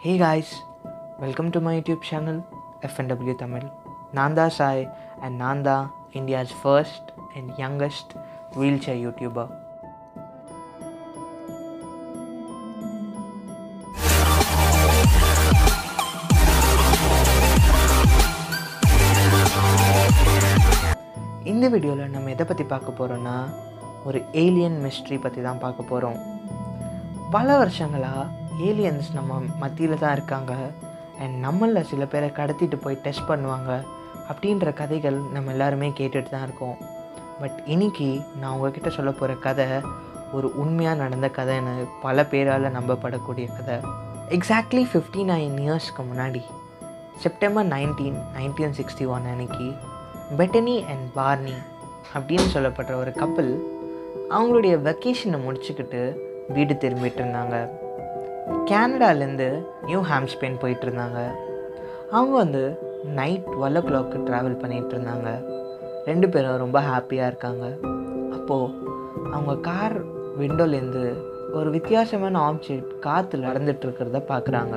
Hey guys, welcome to my YouTube channel FNW Tamil. Nanda Sai and Nanda, India's first and youngest wheelchair YouTuber. இந்த வீடியோவில் நம்ம எதை பற்றி பார்க்க போகிறோன்னா ஒரு ஏலியன் மிஸ்ட்ரி பற்றி தான் பார்க்க போகிறோம் பல வருஷங்களாக ஏலியன்ஸ் நம்ம மத்தியில் தான் இருக்காங்க அண்ட் நம்மளில் சில பேரை கடத்திட்டு போய் டெஸ்ட் பண்ணுவாங்க அப்படின்ற கதைகள் நம்ம எல்லாருமே கேட்டுட்டு தான் இருக்கோம் பட் இன்னைக்கு நான் உங்ககிட்ட சொல்ல போகிற கதை ஒரு உண்மையாக நடந்த கதைன்னு பல பேரால் நம்பப்படக்கூடிய கதை எக்ஸாக்ட்லி ஃபிஃப்டி நைன் இயர்ஸ்க்கு முன்னாடி September nineteen nineteen sixty one அன்னைக்கு பெட்டனி அண்ட் பார்னி அப்படின்னு சொல்லப்படுற ஒரு கப்பல் அவங்களுடைய வெக்கேஷனை முடிச்சுக்கிட்டு வீடு திரும்பிட்டு இருந்தாங்க கேனடாலேருந்து நியூ ஹாம்ஸ்பெயின் போயிட்டு இருந்தாங்க அவங்க வந்து night twelve o'clock travel பண்ணிகிட்டு இருந்தாங்க ரெண்டு பேரும் ரொம்ப ஹாப்பியாக இருக்காங்க அப்போது அவங்க கார் விண்டோலேருந்து ஒரு வித்தியாசமான ஆப்ஜெக்ட் காற்றுல நடந்துட்டு இருக்கிறத பார்க்குறாங்க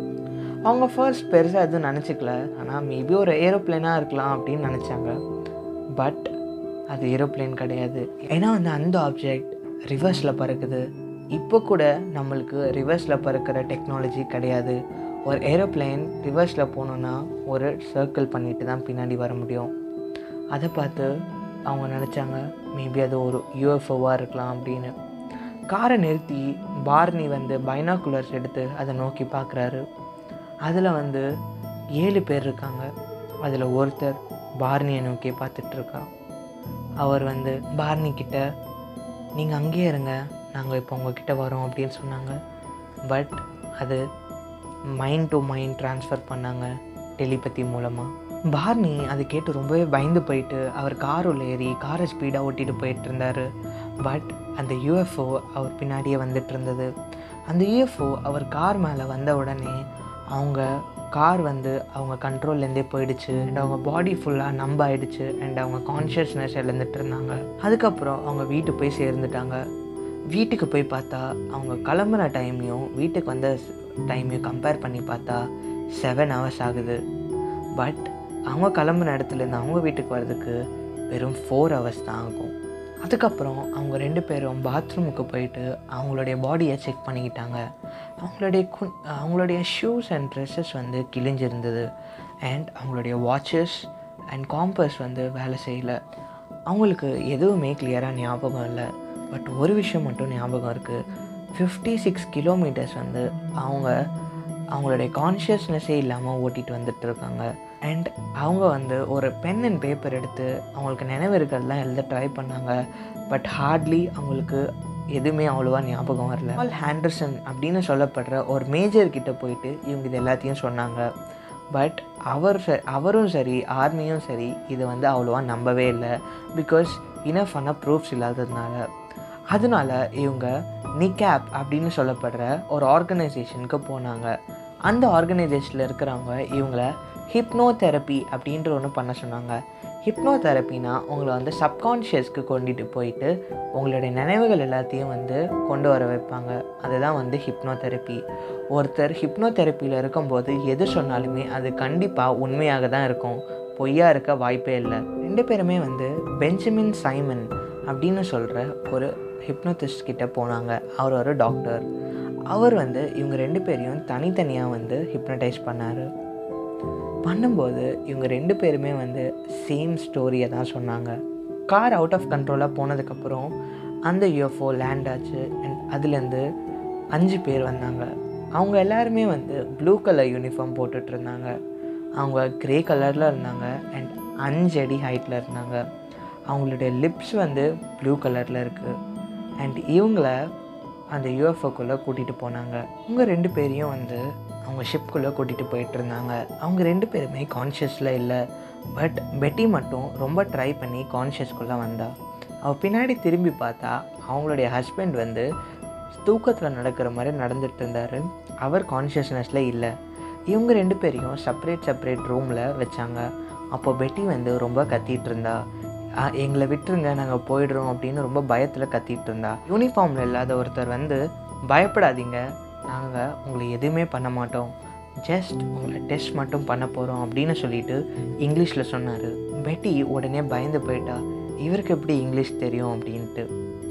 அவங்க ஃபர்ஸ்ட் பெருசாக எதுவும் நினச்சிக்கல ஆனால் மேபி ஒரு ஏரோப்ளேனாக இருக்கலாம் அப்படின்னு நினச்சாங்க பட் அது ஏரோப்ளேன் கிடையாது ஏன்னா வந்து அந்த ஆப்ஜெக்ட் ரிவர்ஸில் பறக்குது இப்போ கூட நம்மளுக்கு ரிவர்ஸில் பறக்கிற டெக்னாலஜி கிடையாது ஒரு ஏரோப்ளேன் ரிவர்ஸில் போகணுன்னா ஒரு சர்க்கிள் பண்ணிட்டு தான் பின்னாடி வர முடியும் அதை பார்த்து அவங்க நினச்சாங்க மேபி அது ஒரு யூஎஃப்ஓவாக இருக்கலாம் அப்படின்னு காரை நிறுத்தி பார்னி வந்து பைனாகுலர்ஸ் எடுத்து அதை நோக்கி பார்க்குறாரு அதில் வந்து ஏழு பேர் இருக்காங்க அதில் ஒருத்தர் பார்னியை நோக்கி பார்த்துட்ருக்கா அவர் வந்து பார்னி கிட்ட நீங்கள் அங்கேயே இருங்க நாங்கள் இப்போ உங்ககிட்ட வரோம் அப்படின்னு சொன்னாங்க பட் அது மைண்ட் டு மைண்ட் ட்ரான்ஸ்ஃபர் பண்ணாங்க டெலிபதி மூலமாக பார்னி அதை கேட்டு ரொம்பவே பயந்து போயிட்டு அவர் கார் உள்ள ஏறி காரை ஸ்பீடாக ஓட்டிகிட்டு போயிட்டு இருந்தார் பட் அந்த யூஎஃப்ஓ அவர் பின்னாடியே வந்துட்டு இருந்தது அந்த யூஎஃப்ஓ அவர் கார் மேலே வந்த உடனே அவங்க கார் வந்து அவங்க கண்ட்ரோல்லேருந்தே போயிடுச்சு அண்ட் அவங்க பாடி ஃபுல்லாக நம்ப ஆயிடுச்சு அண்ட் அவங்க கான்ஷியஸ்னஸ் இழந்துட்டு இருந்தாங்க அதுக்கப்புறம் அவங்க வீட்டுக்கு போய் சேர்ந்துட்டாங்க வீட்டுக்கு போய் பார்த்தா அவங்க கிளம்புற டைமையும் வீட்டுக்கு வந்த டைமையும் கம்பேர் பண்ணி பார்த்தா செவன் ஹவர்ஸ் ஆகுது பட் அவங்க கிளம்புன இடத்துலேருந்து அவங்க வீட்டுக்கு வர்றதுக்கு வெறும் ஃபோர் ஹவர்ஸ் தான் ஆகும் அதுக்கப்புறம் அவங்க ரெண்டு பேரும் பாத்ரூமுக்கு போயிட்டு அவங்களுடைய பாடியை செக் பண்ணிக்கிட்டாங்க அவங்களுடைய கு அவங்களுடைய ஷூஸ் அண்ட் ட்ரெஸ்ஸஸ் வந்து கிழிஞ்சிருந்தது அண்ட் அவங்களுடைய வாட்சஸ் அண்ட் காம்பஸ் வந்து வேலை செய்யலை அவங்களுக்கு எதுவுமே கிளியராக ஞாபகம் இல்லை பட் ஒரு விஷயம் மட்டும் ஞாபகம் இருக்குது ஃபிஃப்டி சிக்ஸ் கிலோமீட்டர்ஸ் வந்து அவங்க அவங்களுடைய கான்ஷியஸ்னஸே இல்லாமல் ஓட்டிகிட்டு வந்துட்டு இருக்காங்க அண்ட் அவங்க வந்து ஒரு பென் அண்ட் பேப்பர் எடுத்து அவங்களுக்கு நினைவிருக்கிறதுலாம் எழுத ட்ரை பண்ணாங்க பட் ஹார்ட்லி அவங்களுக்கு எதுவுமே அவ்வளோவா ஞாபகம் வரல பால் ஹேண்டர்சன் அப்படின்னு சொல்லப்படுற ஒரு மேஜர் கிட்ட போயிட்டு இவங்க இது எல்லாத்தையும் சொன்னாங்க பட் அவர் ச அவரும் சரி ஆர்மியும் சரி இதை வந்து அவ்வளோவா நம்பவே இல்லை பிகாஸ் இனஃபான ப்ரூஃப்ஸ் இல்லாததுனால அதனால இவங்க நிகேப் அப்படின்னு சொல்லப்படுற ஒரு ஆர்கனைசேஷனுக்கு போனாங்க அந்த ஆர்கனைசேஷனில் இருக்கிறவங்க இவங்கள ஹிப்னோ தெரப்பி அப்படின்ற ஒன்று பண்ண சொன்னாங்க ஹிப்னோ தெரப்பினா உங்களை வந்து சப்கான்ஷியஸ்க்கு கொண்டுட்டு போயிட்டு உங்களுடைய நினைவுகள் எல்லாத்தையும் வந்து கொண்டு வர வைப்பாங்க அதுதான் வந்து ஹிப்னோ தெரப்பி ஒருத்தர் ஹிப்னோ தெரப்பியில் இருக்கும்போது எது சொன்னாலுமே அது கண்டிப்பாக உண்மையாக தான் இருக்கும் பொய்யா இருக்க வாய்ப்பே இல்லை ரெண்டு பேருமே வந்து பெஞ்சமின் சைமன் அப்படின்னு சொல்கிற ஒரு ஹிப்னோதிஸ்ட் கிட்ட போனாங்க அவர் ஒரு டாக்டர் அவர் வந்து இவங்க ரெண்டு பேரையும் தனித்தனியாக வந்து ஹிப்னடைஸ் பண்ணார் பண்ணும்போது இவங்க ரெண்டு பேருமே வந்து சேம் ஸ்டோரியை தான் சொன்னாங்க கார் அவுட் ஆஃப் கண்ட்ரோலாக போனதுக்கப்புறம் அந்த யூஎஃப்ஓ லேண்ட் ஆச்சு அண்ட் அதுலேருந்து அஞ்சு பேர் வந்தாங்க அவங்க எல்லாருமே வந்து ப்ளூ கலர் யூனிஃபார்ம் போட்டுட்டு இருந்தாங்க அவங்க க்ரே கலரில் இருந்தாங்க அண்ட் அஞ்சு அடி ஹைட்டில் இருந்தாங்க அவங்களுடைய லிப்ஸ் வந்து ப்ளூ கலரில் இருக்குது அண்ட் இவங்கள அந்த யூஎஃப்ஓக்குள்ளே கூட்டிகிட்டு போனாங்க அவங்க ரெண்டு பேரையும் வந்து அவங்க ஷிப்குள்ளே கூட்டிகிட்டு போயிட்டு இருந்தாங்க அவங்க ரெண்டு பேருமே கான்ஷியஸில் இல்லை பட் பெட்டி மட்டும் ரொம்ப ட்ரை பண்ணி கான்ஷியஸ்குள்ளே வந்தா அவள் பின்னாடி திரும்பி பார்த்தா அவங்களுடைய ஹஸ்பண்ட் வந்து தூக்கத்தில் நடக்கிற மாதிரி நடந்துட்டு இருந்தார் அவர் கான்ஷியஸ்னஸில் இல்லை இவங்க ரெண்டு பேரையும் செப்பரேட் செப்பரேட் ரூமில் வச்சாங்க அப்போ பெட்டி வந்து ரொம்ப கத்திட்டு இருந்தா "ஆ, எங்களை விட்டுருங்க நாங்கள் போயிடுறோம் அப்படின்னு ரொம்ப பயத்தில் கத்திட்டு இருந்தா யூனிஃபார்மில் இல்லாத ஒருத்தர் வந்து பயப்படாதீங்க நாங்கள் உங்களை எதுவுமே பண்ண மாட்டோம் ஜஸ்ட் உங்களை டெஸ்ட் மட்டும் பண்ண போகிறோம் அப்படின்னு சொல்லிட்டு இங்கிலீஷில் சொன்னார் பெட்டி உடனே பயந்து போயிட்டா இவருக்கு எப்படி இங்கிலீஷ் தெரியும் அப்படின்ட்டு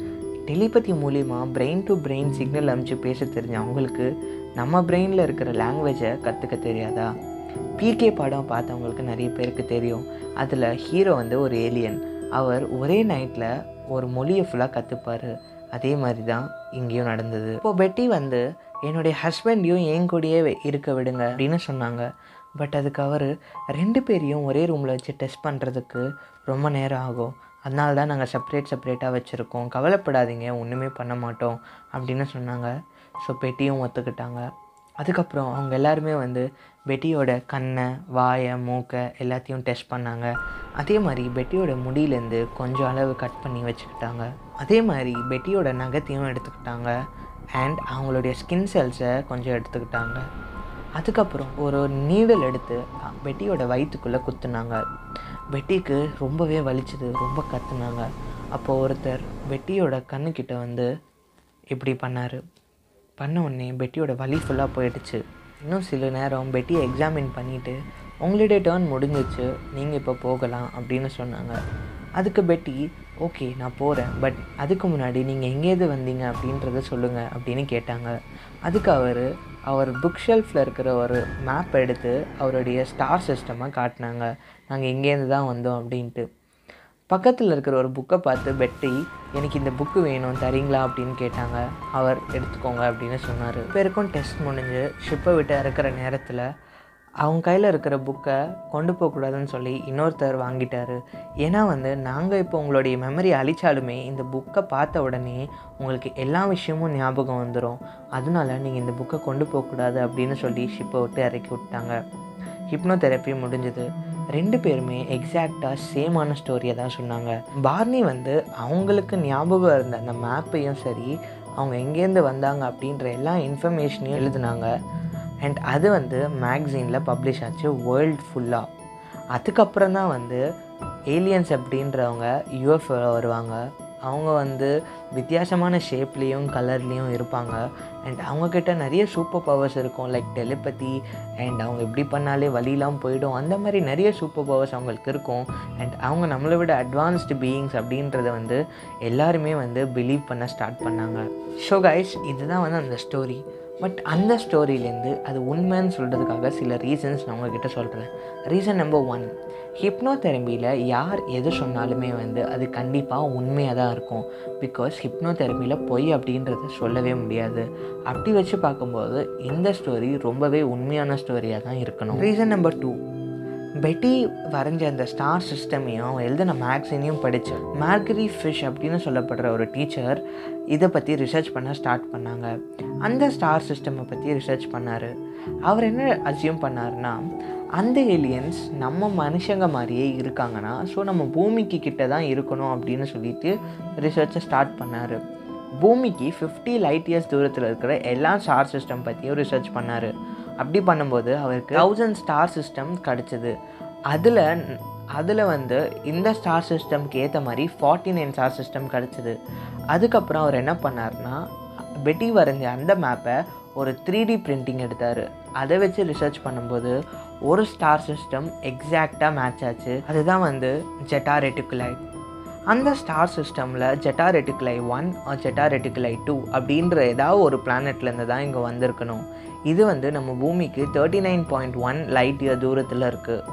டெலிபதி மூலிமா பிரெயின் டு பிரெயின் சிக்னல் அனுப்பிச்சு பேச தெரிஞ்ச அவங்களுக்கு நம்ம பிரெயினில் இருக்கிற லாங்குவேஜை கற்றுக்க தெரியாதா பிகே படம் பார்த்தவங்களுக்கு நிறைய பேருக்கு தெரியும் அதில் ஹீரோ வந்து ஒரு ஏலியன் அவர் ஒரே நைட்டில் ஒரு மொழியை ஃபுல்லாக கற்றுப்பார் அதே மாதிரி தான் இங்கேயும் நடந்தது இப்போ பெட்டி வந்து என்னுடைய ஹஸ்பண்டையும் என் கூடயே வே- இருக்க விடுங்க அப்படின்னு சொன்னாங்க பட் அதுக்கு அவர் ரெண்டு பேரையும் ஒரே ரூமில் வச்சு டெஸ்ட் பண்ணுறதுக்கு ரொம்ப நேரம் ஆகும் அதனால தான் நாங்கள் செப்பரேட் செப்பரேட்டாக வச்சுருக்கோம் கவலைப்படாதீங்க ஒன்றுமே பண்ண மாட்டோம் அப்படின்னு சொன்னாங்க ஸோ பெட்டியும் ஒத்துக்கிட்டாங்க அதுக்கப்புறம் அவங்க எல்லாருமே வந்து பெட்டியோட கண்ணை வாயை மூக்கை எல்லாத்தையும் டெஸ்ட் பண்ணாங்க அதே மாதிரி பெட்டியோட முடியிலேருந்து கொஞ்சம் அளவு கட் பண்ணி வச்சுக்கிட்டாங்க அதே மாதிரி பெட்டியோட நகத்தையும் எடுத்துக்கிட்டாங்க அண்ட் அவங்களுடைய ஸ்கின் செல்ஸை கொஞ்சம் எடுத்துக்கிட்டாங்க அதுக்கப்புறம் ஒரு நீடல் எடுத்து அ, பெட்டியோட வயிற்றுக்குள்ளே குத்துனாங்க பெட்டிக்கு ரொம்பவே வலிச்சுது ரொம்ப கத்துனாங்க அப்போ ஒருத்தர் பெட்டியோட கண்ணுக்கிட்ட வந்து இப்படி பண்ணார் பண்ண உடனே பெட்டியோட வலி ஃபுல்லாக போயிடுச்சு இன்னும் சில நேரம் பெட்டியை எக்ஸாமின் பண்ணிவிட்டு உங்களுடைய டேர்ன் முடிஞ்சிச்சு நீங்கள் இப்போ போகலாம் அப்படின்னு சொன்னாங்க அதுக்கு பெட்டி ஓகே நான் போகிறேன் பட் அதுக்கு முன்னாடி நீங்கள் எங்கேருந்து வந்தீங்க அப்படின்றத சொல்லுங்கள் அப்படின்னு கேட்டாங்க அதுக்கு அவர் அவர் புக் ஷெல்ஃபில் இருக்கிற ஒரு மேப் எடுத்து அவருடைய ஸ்டார் சிஸ்டமை காட்டினாங்க நாங்கள் எங்கேருந்து தான் வந்தோம் அப்படின்ட்டு பக்கத்தில் இருக்கிற ஒரு புக்கை பார்த்து பெட்டி எனக்கு இந்த புக்கு வேணும் தரீங்களா அப்படின்னு கேட்டாங்க அவர் எடுத்துக்கோங்க அப்படின்னு சொன்னார் பேருக்கும் டெஸ்ட் முடிஞ்சு ஷிப்பை விட்டு இறக்குற நேரத்தில் அவங்க கையில் இருக்கிற புக்கை கொண்டு போகக்கூடாதுன்னு சொல்லி இன்னொருத்தர் வாங்கிட்டாரு ஏன்னா வந்து நாங்கள் இப்போ உங்களுடைய மெமரி அழிச்சாலுமே இந்த புக்கை பார்த்த உடனே உங்களுக்கு எல்லா விஷயமும் ஞாபகம் வந்துடும் அதனால நீங்கள் இந்த புக்கை கொண்டு போகக்கூடாது அப்படின்னு சொல்லி ஷிப்பை விட்டு இறக்கி விட்டாங்க ஹிப்னோதெரப்பி முடிஞ்சது ரெண்டு பேருமே எக்ஸாக்டாக சேமான ஸ்டோரியை தான் சொன்னாங்க பார்னி வந்து அவங்களுக்கு ஞாபகம் இருந்த அந்த மேப்பையும் சரி அவங்க எங்கேருந்து வந்தாங்க அப்படின்ற எல்லா இன்ஃபர்மேஷனையும் எழுதுனாங்க அண்ட் அது வந்து மேக்ஸினில் பப்ளிஷ் ஆச்சு வேர்ல்ட் ஃபுல்லாக அதுக்கப்புறம் தான் வந்து ஏலியன்ஸ் அப்படின்றவங்க யூஎஃப்ஓ வருவாங்க அவங்க வந்து வித்தியாசமான ஷேப்லேயும் கலர்லேயும் இருப்பாங்க அண்ட் அவங்கக்கிட்ட நிறைய சூப்பர் பவர்ஸ் இருக்கும் லைக் டெலிபதி அண்ட் அவங்க இப்படி பண்ணாலே வலிலாம் போயிடும் அந்த மாதிரி நிறைய சூப்பர் பவர்ஸ் அவங்களுக்கு இருக்கும் அண்ட் அவங்க நம்மளை விட அட்வான்ஸ்டு பீயிங்ஸ் அப்படின்றத வந்து எல்லாருமே வந்து பிலீவ் பண்ண ஸ்டார்ட் பண்ணாங்க ஸோ கைஸ் இதுதான் வந்து அந்த ஸ்டோரி பட் அந்த ஸ்டோரியிலேருந்து அது உண்மைன்னு சொல்கிறதுக்காக சில ரீசன்ஸ் நான் உங்ககிட்ட சொல்கிறேன் ரீசன் நம்பர் ஒன் ஹிப்னோ தெரப்பியில் யார் எது சொன்னாலுமே வந்து அது கண்டிப்பாக உண்மையாக தான் இருக்கும் பிகாஸ் ஹிப்னோ தெரப்பியில் பொய் அப்படின்றத சொல்லவே முடியாது அப்படி வச்சு பார்க்கும்போது இந்த ஸ்டோரி ரொம்பவே உண்மையான ஸ்டோரியாக தான் இருக்கணும் ரீசன் நம்பர் டூ பெட்டி வரைஞ்ச அந்த ஸ்டார் சிஸ்டமையும் அவன் எழுதின மேக்ஸினையும் படித்து மேர்கரி ஃபிஷ் அப்படின்னு சொல்லப்படுற ஒரு டீச்சர் இதை பற்றி ரிசர்ச் பண்ண ஸ்டார்ட் பண்ணாங்க அந்த ஸ்டார் சிஸ்டமை பற்றி ரிசர்ச் பண்ணார் அவர் என்ன அசியூம் பண்ணாருன்னா அந்த ஏலியன்ஸ் நம்ம மனுஷங்க மாதிரியே இருக்காங்கன்னா ஸோ நம்ம பூமிக்கு கிட்ட தான் இருக்கணும் அப்படின்னு சொல்லிட்டு ரிசர்ச்சை ஸ்டார்ட் பண்ணார் பூமிக்கு ஃபிஃப்டி லைட் இயர்ஸ் தூரத்தில் இருக்கிற எல்லா ஸ்டார் சிஸ்டம் பற்றியும் ரிசர்ச் பண்ணார் அப்படி பண்ணும்போது அவருக்கு தௌசண்ட் ஸ்டார் சிஸ்டம் கிடச்சிது அதில் அதில் வந்து இந்த ஸ்டார் சிஸ்டம்க்கு ஏற்ற மாதிரி ஃபார்ட்டி நைன் ஸ்டார் சிஸ்டம் கிடச்சிது அதுக்கப்புறம் அவர் என்ன பண்ணார்னா பெட்டி வரைஞ்ச அந்த மேப்பை ஒரு த்ரீ டி பிரிண்டிங் எடுத்தார் அதை வச்சு ரிசர்ச் பண்ணும்போது ஒரு ஸ்டார் சிஸ்டம் எக்ஸாக்டாக மேட்ச் ஆச்சு அதுதான் வந்து ஜெட்டா ரெட்டிகுலை அந்த ஸ்டார் சிஸ்டமில் Zeta Reticuli one Zeta Reticuli two அப்படின்ற ஏதாவது ஒரு பிளானட்லேருந்து தான் இங்கே வந்திருக்கணும் இது வந்து நம்ம பூமிக்கு thirty nine point one light year தூரத்தில் இருக்குது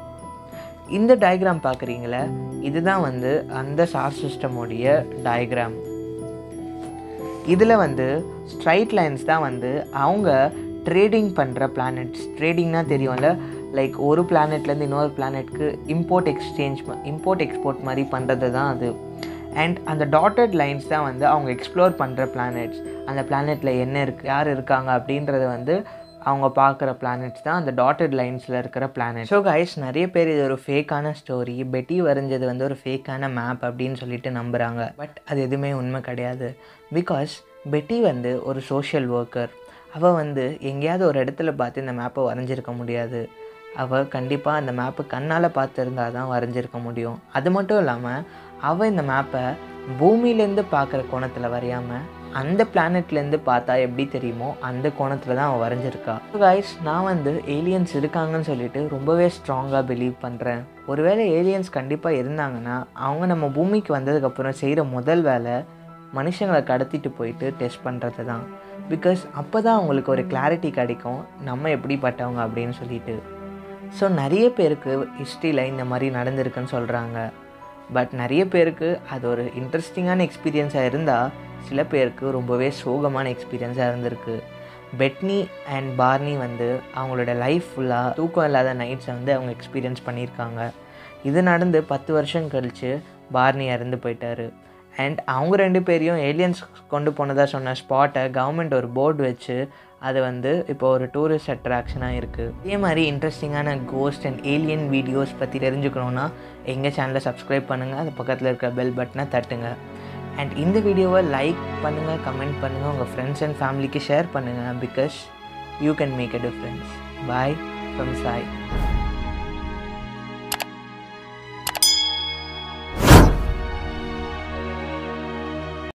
இந்த டயக்ராம் பார்க்குறீங்களே இதுதான் வந்து அந்த ஸ்டார் சிஸ்டமோடைய டயக்ராம் இதில் வந்து ஸ்ட்ரைட் லைன்ஸ் தான் வந்து அவங்க ட்ரேடிங் பண்ணுற பிளானட்ஸ் ட்ரேடிங்னா தெரியும்ல லைக் ஒரு பிளானெட்லேருந்து இன்னொரு பிளானெட்க்கு இம்போர்ட் எக்ஸ்சேஞ்ச் இம்போர்ட் எக்ஸ்போர்ட் மாதிரி பண்ணுறது தான் அது அண்ட் அந்த டாட்டட் லைன்ஸ் தான் வந்து அவங்க எக்ஸ்ப்ளோர் பண்ணுற பிளானெட்ஸ் அந்த பிளானெட்டில் என்ன இருக்குது யார் இருக்காங்க அப்படின்றத வந்து அவங்க பார்க்குற பிளானெட்ஸ் தான் அந்த டாட்டட் லைன்ஸில் இருக்கிற பிளானட் ஸோ கைஸ் நிறைய பேர் இது ஒரு ஃபேக்கான ஸ்டோரி பெட்டி வரைஞ்சது வந்து ஒரு ஃபேக்கான மேப் அப்படின்னு சொல்லிட்டு நம்புகிறாங்க பட் அது எதுவுமே உண்மை கிடையாது பிகாஸ் பெட்டி வந்து ஒரு சோஷியல் ஒர்க்கர் அவள் வந்து எங்கேயாவது ஒரு இடத்துல பார்த்து இந்த மேப்பை வரைஞ்சிருக்க முடியாது அவள் கண்டிப்பாக அந்த மேப்பை கண்ணால் பார்த்துருந்தா தான் வரைஞ்சிருக்க முடியும் அது மட்டும் இல்லாமல் அவள் இந்த மேப்பை பூமியிலேருந்து பார்க்குற கோணத்தில் வரையாமல் அந்த பிளானட்லேருந்து பார்த்தா எப்படி தெரியுமோ அந்த கோணத்தில் தான் அவன் வரைஞ்சிருக்கா கைஸ் நான் வந்து ஏலியன்ஸ் இருக்காங்கன்னு சொல்லிட்டு ரொம்பவே ஸ்ட்ராங்காக பிலீவ் பண்ணுறேன் ஒருவேளை ஏலியன்ஸ் கண்டிப்பாக இருந்தாங்கன்னா அவங்க நம்ம பூமிக்கு வந்ததுக்கப்புறம் செய்கிற முதல் வேலை மனுஷங்களை கடத்திட்டு போயிட்டு டெஸ்ட் பண்ணுறது தான் பிகாஸ் அப்போ தான் அவங்களுக்கு ஒரு கிளாரிட்டி கிடைக்கும் நம்ம எப்படிப்பட்டவங்க அப்படின்னு சொல்லிட்டு ஸோ நிறைய பேருக்கு ஹிஸ்ட்ரியில் இந்த மாதிரி நடந்திருக்குன்னு சொல்கிறாங்க பட் நிறைய பேருக்கு அது ஒரு இன்ட்ரெஸ்டிங்கான எக்ஸ்பீரியன்ஸாக இருந்தால் சில பேருக்கு ரொம்பவே சோகமான எக்ஸ்பீரியன்ஸாக இருந்திருக்கு பெட்னி அண்ட் பார்னி வந்து அவங்களோட லைஃப் ஃபுல்லாக தூக்கம் இல்லாத நைட்ஸை வந்து அவங்க எக்ஸ்பீரியன்ஸ் பண்ணியிருக்காங்க இது நடந்து பத்து வருஷம் கழித்து பார்னி இறந்து போயிட்டாரு அண்ட் அவங்க ரெண்டு பேரையும் ஏலியன்ஸ் கொண்டு போனதாக சொன்ன ஸ்பாட்டை கவர்மெண்ட் ஒரு போர்டு வச்சு அது வந்து இப்போ ஒரு டூரிஸ்ட் அட்ராக்ஷனாக இருக்குது இதே மாதிரி இன்ட்ரெஸ்டிங்கான கோஸ்ட் அண்ட் ஏலியன் வீடியோஸ் பற்றி தெரிஞ்சுக்கணுன்னா எங்கள் சேனலை சப்ஸ்கிரைப் பண்ணுங்கள் அது பக்கத்தில் இருக்க பெல் பட்டனை தட்டுங்க அண்ட் இந்த வீடியோவை லைக் பண்ணுங்கள் கமெண்ட் பண்ணுங்கள் உங்கள் ஃப்ரெண்ட்ஸ் அண்ட் ஃபேமிலிக்கு ஷேர் பண்ணுங்கள் because you can make a difference bye from Sai